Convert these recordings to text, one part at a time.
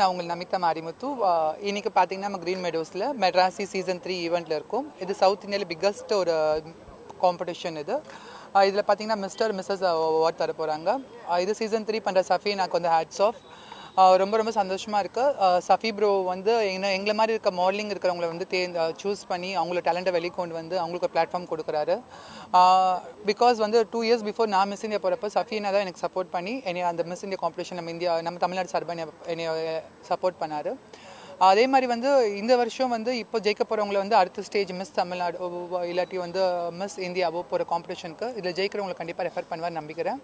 நான் உங்கள் நமிதா மாரிமுத்து ஆஹ் இன்னைக்கு பார்த்தீங்கன்னா நம்ம க்ரீன் மெடோஸில் மெட்ராசி சீசன் த்ரீ ஈவெண்ட்டில் இருக்கும் இது சவுத் இந்தியாவில் பிக்கஸ்ட் ஒரு காம்படிஷன் இது இதில் பார்த்தீங்கன்னா மிஸ்டர் மிஸ்ஸஸ் அவார்ட் தர போகிறாங்க இது சீசன் த்ரீ பண்ணுற சஃபி எனக்கு வந்து ஹேட்ஸ் ஆஃப் ரொம்ப ரொம்ப சந்தோஷமாக இருக்குது சஃபி ப்ரோ வந்து என்ன எங்களை மாதிரி இருக்க மாடலிங் இருக்கிறவங்கள வந்து தே சூஸ் பண்ணி அவங்களோட டேலண்ட்டை வெளிக்கொண்டு வந்து அவங்களுக்கு ஒரு பிளாட்ஃபார்ம் கொடுக்குறாரு பிகாஸ் வந்து டூ இயர்ஸ் பிஃபோர் நான் மிஸ் இந்தியா போகிறப்ப சஃபினா தான் எனக்கு சப்போர்ட் பண்ணி என்னை அந்த மிஸ் இந்தியா காம்படிஷன் நம்ம இந்தியா நம்ம தமிழ்நாடு சார்பாக என்னை என்னை சப்போர்ட் பண்ணார் அதே மாதிரி வந்து இந்த வருஷம் வந்து இப்போ ஜெயிக்க போகிறவங்கள வந்து அடுத்த ஸ்டேஜ் மிஸ் தமிழ்நாடு ஓ, இல்லாட்டி வந்து மிஸ் இந்தியாவோ போகிற காம்படிஷனுக்கு இதில் ஜெயிக்கிறவங்களை கண்டிப்பாக ரெஃபர் பண்ணுவார் நம்பிக்கிறேன்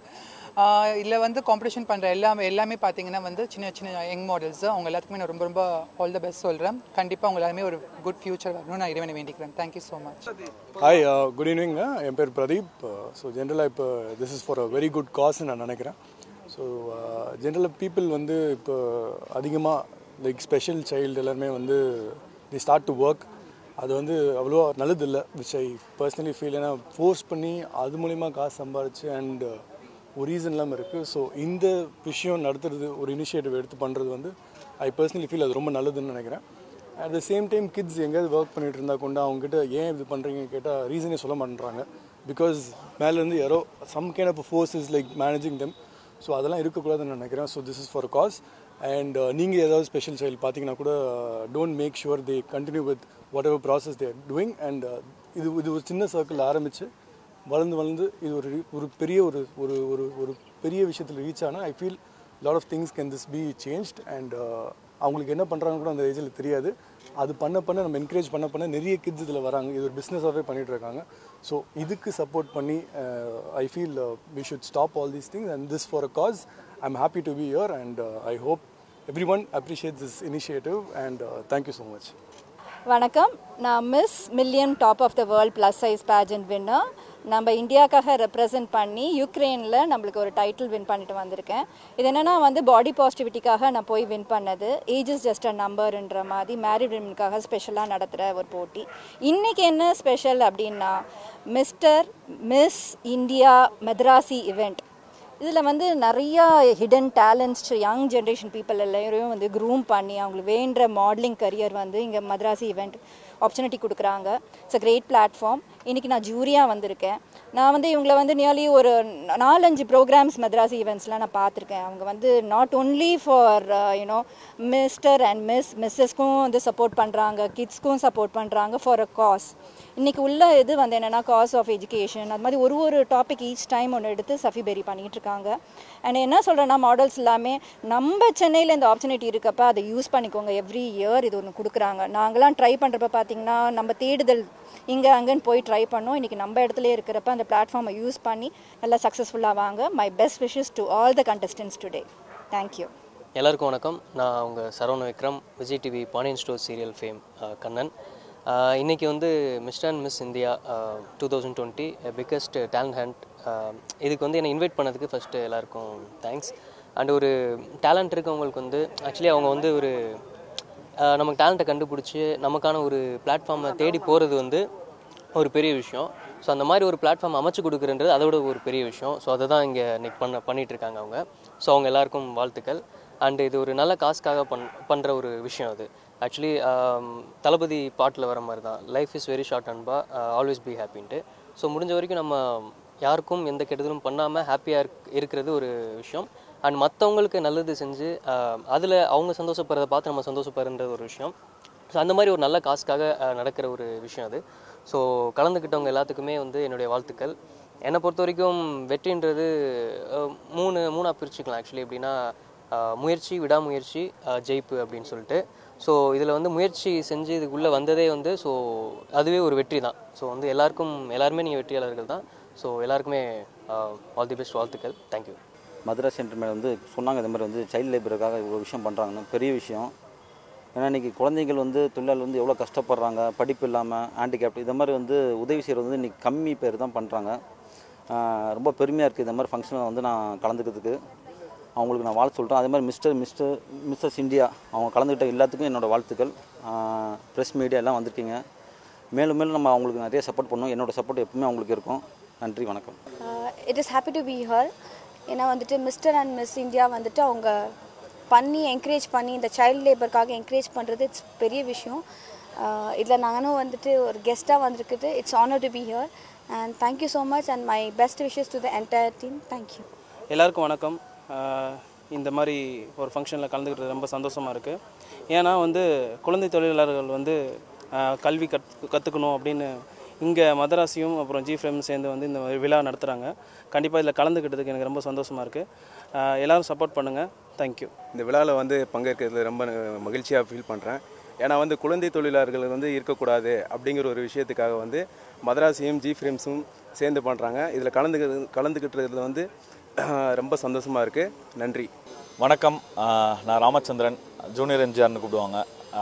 இல்லை வந்து காம்படிஷன் பண்ணுற எல்லாமே எல்லாமே பார்த்தீங்கன்னா வந்து சின்ன சின்ன யங் மாடல்ஸ் அவங்க எல்லாத்துக்குமே நான் ரொம்ப ரொம்ப ஆல் த பெஸ்ட் சொல்கிறேன் கண்டிப்பாக அவங்க எல்லாருமே ஒரு குட் ஃபியூச்சர் வரணும்னு நான் இறைவனை வேண்டிக்கிறேன் thank you so much hi good evening என் பேர் பிரதீப் ஸோ ஜென்ரலாக இப்போ this is for a very good காஸ்ன்னு நான் நினைக்கிறேன் ஸோ ஜென்ரலாக பீப்புள் வந்து இப்போ அதிகமாக லைக் ஸ்பெஷல் சைல்டு எல்லாருமே வந்து தி ஸ்டார்ட் டு ஒர்க் அது வந்து அவ்வளோ நல்லது இல்லை விச் ஐ பர்சனலி ஃபீல் ஏன்னா ஃபோர்ஸ் பண்ணி அது மூலிமா காசு சம்பாரிச்சு அண்ட் ஒரு ரீசன் இல்லாமல் இருக்குது ஸோ இந்த விஷயம் நடத்துறது ஒரு இனிஷியேட்டிவ் எடுத்து பண்ணுறது வந்து ஐ பர்சனலி ஃபீல் அது ரொம்ப நல்லதுன்னு நினைக்கிறேன் at the same time kids எங்கேயாவது ஒர்க் பண்ணிட்டு இருந்தா கொண்டு அவங்ககிட்ட ஏன் இது பண்ணுறீங்கன்னு கேட்டால் ரீசனே சொல்ல மாட்டேறாங்க பிகாஸ் மேலேருந்து யாரோ some kind of force is like managing them so அதெல்லாம் இருக்கக்கூடாதுன்னு நினைக்கிறேன் so this is for cause and நீங்கள் ஏதாவது ஸ்பெஷல் சைல்டு பார்த்தீங்கன்னா கூட don't make sure they continue with whatever process they're doing and இது இது ஒரு சின்ன சர்க்கிள் ஆரம்பித்து வளர்ந்து வளர்ந்து இது ஒரு ஒரு பெரிய ஒரு ஒரு ஒரு ஒரு பெரிய விஷயத்தில் ரீச் ஆனால் I feel lot of things can this be changed and அவங்களுக்கு என்ன பண்ணுறாங்க கூட அந்த ஏஜில் தெரியாது அது பண்ண பண்ண நம்ம என்கரேஜ் பண்ண பண்ண நிறைய கிட்ஸ் இதில் வராங்க இது ஒரு பிஸ்னஸாகவே பண்ணிட்டு இருக்காங்க ஸோ இதுக்கு சப்போர்ட் பண்ணி I feel we should stop all these things and this for a cause I am happy to be here and I hope everyone appreciate this initiative and thank you so much வணக்கம் நான் miss million top of the world plus size pageant winner நம்ம இந்தியாக்காக represent பண்ணி யுக்ரைனில் நம்மளுக்கு ஒரு title win பண்ணிட்டு வந்திருக்கேன் இது என்னென்னா வந்து பாடி பாசிட்டிவிட்டிக்காக நான் போய் வின் பண்ணது ஏஜ் இஸ் ஜஸ்ட் அ நம்பர்ன்ற மாதிரி மேரிட் விமனுக்காக ஸ்பெஷலாக நடத்துகிற ஒரு போட்டி இன்றைக்கி என்ன ஸ்பெஷல் அப்படின்னா mister miss India Madrasi event இதில் வந்து நிறையா hidden talents young generation people எல்லாரையும் வந்து க்ரூம் பண்ணி அவங்களுக்கு வேண்ட மாடலிங் கரியர் வந்து இங்கே மദ്രാசி இவெண்ட் ஆப்பர்ச்சுனிட்டி கொடுக்குறாங்க இட்ஸ் அ கிரேட் பிளாட்ஃபார்ம் இன்றைக்கி நான் ஜூரியாக வந்திருக்கேன் நான் வந்து இவங்களை வந்து நியர்லி ஒரு நாலஞ்சு ப்ரோக்ராம்ஸ் மദ്രാசி ஈவெண்ட்ஸ்லாம் நான் பார்த்துருக்கேன் அவங்க வந்து not only for you know mister and miss மிஸ்ஸஸ்க்கும் வந்து சப்போர்ட் பண்ணுறாங்க கிட்ஸ்க்கும் சப்போர்ட் பண்ணுறாங்க ஃபார் அ காஸ் இன்றைக்கி உள்ள இது வந்து என்னென்னா காஸ் ஆஃப் எஜுகேஷன் அது மாதிரி ஒரு ஒரு டாபிக் ஈச் டைம் ஒன்று எடுத்து சஃபி பெரி பண்ணிகிட்டு இருக்காங்க அண்ட் என்ன சொல்கிறேன்னா மாடல்ஸ் எல்லாமே நம்ம சென்னையில் இந்த ஆப்பர்ச்சுனிட்டி இருக்கப்ப அதை யூஸ் பண்ணிக்கோங்க எவ்ரி இயர் இது ஒன்று கொடுக்குறாங்க நாங்களாம் ட்ரை பண்ணுறப்ப பார்த்தீங்கன்னா நம்ம தேடுதல் இங்கே அங்கேன்னு போய் ட்ரை பண்ணோம் இன்றைக்கி நம்ம இடத்துல இருக்கிறப்ப அந்த பிளாட்ஃபார்மை யூஸ் பண்ணி நல்லா சக்ஸஸ்ஃபுல்லாக வாங்க my best wishes to all the contestants today thank you எல்லாருக்கும் வணக்கம் நான் உங்கள் Saravana Vikram Vijay TV Pandian store serial fame Kannan ஆஹ் இன்னைக்கு வந்து mister and miss India two thousand twenty biggest talent hunt இதுக்கு வந்து என்னை இன்வைட் பண்ணதுக்கு ஃபஸ்ட்டு எல்லாருக்கும் தேங்க்ஸ் அண்ட் ஒரு டேலண்ட் இருக்கவங்களுக்கு வந்து ஆக்சுவலி அவங்க வந்து ஒரு ஆஹ் நமக்கு டேலண்ட்டை கண்டுபிடிச்சி நமக்கான ஒரு பிளாட்ஃபார்மை தேடி போகிறது வந்து ஒரு பெரிய விஷயம் ஸோ அந்த மாதிரி ஒரு பிளாட்ஃபார்ம் அமைச்சு கொடுக்குறன்றது அதோட ஒரு பெரிய விஷயம் ஸோ அதை தான் இங்கே இன்னைக்கு பண்ண பண்ணிட்டு இருக்காங்க அவங்க ஸோ அவங்க எல்லாருக்கும் வாழ்த்துக்கள் அண்ட் இது ஒரு நல்ல காசுக்காக பண் பண்ணுற ஒரு விஷயம் அது ஆக்சுவலி தளபதி பாட்டில் வர மாதிரி தான் லைஃப் இஸ் வெரி ஷார்ட் அன்பா ஆல்வேஸ் பி ஹாப்பின்ட்டு ஸோ முடிஞ்ச வரைக்கும் நம்ம யாருக்கும் எந்த கெடுதலும் பண்ணாமல் ஹாப்பியாக இருக் இருக்கிறது ஒரு விஷயம் அண்ட் மற்றவங்களுக்கு நல்லது செஞ்சு அதில் அவங்க சந்தோஷப்படுறத பார்த்து நம்ம சந்தோஷப்படுறது ஒரு விஷயம் ஸோ அந்த மாதிரி ஒரு நல்ல காசுக்காக அஹ், நடக்கிற ஒரு விஷயம் அது ஸோ கலந்துக்கிட்டவங்க எல்லாத்துக்குமே வந்து என்னுடைய வாழ்த்துக்கள் என்னை பொறுத்த வரைக்கும் வெற்றின்றது அஹ், மூணு மூணாக பிரிச்சுக்கலாம் ஆக்சுவலி எப்படின்னா அஹ், முயற்சி விடாமுயற்சி அஹ், ஜெயிப்பு அப்படின்னு சொல்லிட்டு ஸோ இதில் வந்து முயற்சி செஞ்சு இதுக்குள்ளே வந்ததே வந்து ஸோ அதுவே ஒரு வெற்றி தான் ஸோ வந்து எல்லாருக்கும் எல்லாருமே நீங்கள் வெற்றியாளர்கள் தான் ஸோ எல்லாருக்குமே ஆல் தி பெஸ்ட் வாழ்த்துக்கள் தேங்க்யூ மதுரை சென்டர் மேலே வந்து சொன்னாங்க இந்த மாதிரி வந்து சைல்டு லேபருக்காக ஒரு விஷயம் பண்ணுறாங்கன்னு பெரிய விஷயம் ஏன்னா இன்றைக்கி குழந்தைகள் வந்து தொழிலாளர் வந்து எவ்வளோ கஷ்டப்படுறாங்க படிப்பு இல்லாமல் ஹேண்டிகேப்ட் இந்த மாதிரி வந்து உதவி செய்கிறது வந்து இன்றைக்கி கம்மி பேர் தான் பண்ணுறாங்க ரொம்ப பெருமையாக இருக்குது இந்த மாதிரி ஃபங்க்ஷனில் வந்து நான் கலந்துக்கிறதுக்கு அவங்களுக்கு நான் வாழ்த்து சொல்கிறேன் அதே மாதிரி மிஸ்டர் மிஸ்டர் மிஸ்ஸஸ் இந்தியா அவங்க கலந்துக்கிட்ட எல்லாத்துக்கும் என்னோடய வாழ்த்துக்கள் ப்ரெஸ் மீடியா எல்லாம் வந்திருக்கீங்க மேலும் மேலும் நம்ம அவங்களுக்கு நிறைய சப்போர்ட் பண்ணோம் என்னோடய சப்போர்ட் எப்பவுமே அவங்களுக்கு இருக்கும் நன்றி வணக்கம் it is happy to be here ஏன்னா வந்துட்டு மிஸ்டர் அண்ட் மிஸ் இந்தியா வந்துட்டு அவங்க பண்ணி என்கரேஜ் பண்ணி இந்த சைல்ட் லேபருக்காக என்கரேஜ் பண்ணுறது இட்ஸ் பெரிய விஷயம் இதில் நானும் வந்துட்டு ஒரு கெஸ்ட்டாக வந்திருக்குது it's honour to be here and thank you so much and my best wishes to the entire team thank you எல்லாருக்கும் வணக்கம் ஆஹ் இந்த மாதிரி ஒரு ஃபங்க்ஷனில் கலந்துக்கிட்டது ரொம்ப சந்தோஷமாக இருக்குது ஏன்னா வந்து குழந்தை தொழிலாளர்கள் வந்து ஆஹ் கல்வி கத் கற்றுக்கணும் அப்படின்னு இங்கே மதராசியும் அப்புறம் ஜி ஃப்ரெம் சேர்ந்து வந்து இந்த விழா நடத்துகிறாங்க கண்டிப்பாக இதில் கலந்துக்கிட்டதுக்கு எனக்கு ரொம்ப சந்தோஷமாக இருக்குது எல்லோரும் சப்போர்ட் பண்ணுங்கள் தேங்க்யூ இந்த விழாவில் வந்து பங்கேற்கிறதுல ரொம்ப மகிழ்ச்சியாக ஃபீல் பண்ணுறேன் ஏன்னா வந்து குழந்தை தொழிலாளர்கள் வந்து இருக்கக்கூடாது அப்படிங்கிற ஒரு விஷயத்துக்காக வந்து மதராசியும் ஜி ஃபிலிம்ஸும் சேர்ந்து பண்ணுறாங்க இதில் கலந்துக்கிறது கலந்துக்கிட்டுறதுல வந்து ரொம்ப சந்தோஷமாக இருக்குது நன்றி வணக்கம் ஆஹ் நான் ராமச்சந்திரன் ஜூனியர் எம்ஜிஆர்னு கூப்பிடுவாங்க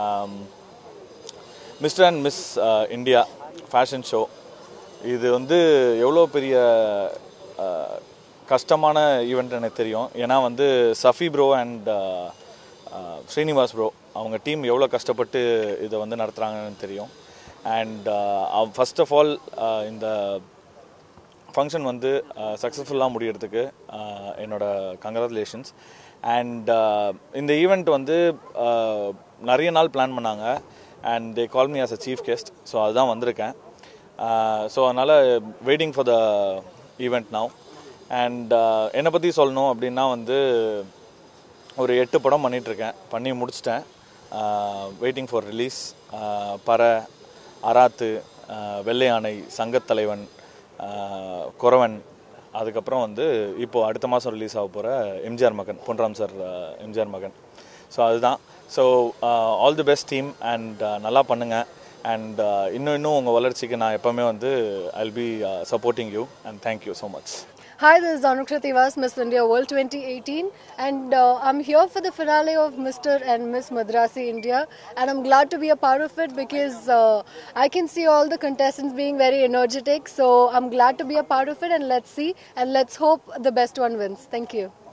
mister and miss India fashion show இது வந்து எவ்வளோ பெரிய ஆஹ், கஷ்டமான ஈவெண்ட் எனக்கு தெரியும் ஏன்னா வந்து Safi bro and Srinivas bro அவங்க டீம் எவ்வளோ கஷ்டப்பட்டு இதை வந்து நடத்துகிறாங்கன்னு தெரியும் அண்ட் ஃபர்ஸ்ட் ஆஃப் ஆல் இந்த ஃபங்க்ஷன் வந்து சக்ஸஸ்ஃபுல்லாக முடியறதுக்கு uh, என்னோட கங்க்ராச்சுலேஷன்ஸ் அண்ட் இந்த ஈவெண்ட் வந்து uh, நிறைய நாள் பிளான் பண்ணாங்க and they call me as a chief guest so அதுதான் வந்திருக்கேன் ஸோ அதனால் waiting for the event now and என்னை பற்றி சொல்லணும் அப்படின்னா வந்து ஒரு எட்டு படம் பண்ணிகிட்ருக்கேன் பண்ணி முடிச்சிட்டேன் வெயிட்டிங் ஃபார் ரிலீஸ் பறை அராத்து ஆஹ் வெள்ளை யானை சங்கத்தலைவன் ஆஹ் குறவன் அதுக்கப்புறம் வந்து இப்போது அடுத்த மாதம் ரிலீஸ் ஆக போகிற எம்ஜிஆர் மகன் பொன்ராம் சார் எம்ஜிஆர் மகன் ஸோ அதுதான் so all the best team and நல்லா பண்ணுங்கள் அண்ட் இன்னும் இன்னும் உங்கள் வளர்ச்சிக்கு நான் எப்போவுமே வந்து I'll be supporting you and thank you so much Hi, this is Anuksha Tivas, Miss India World 2018, and uh, I'm here for the finale of Mr. and Miss Madrasi India, and I'm glad to be a part of it because uh, I can see all the contestants being very energetic. So I'm glad to be a part of it, and let's see, and let's hope the best one wins. Thank you.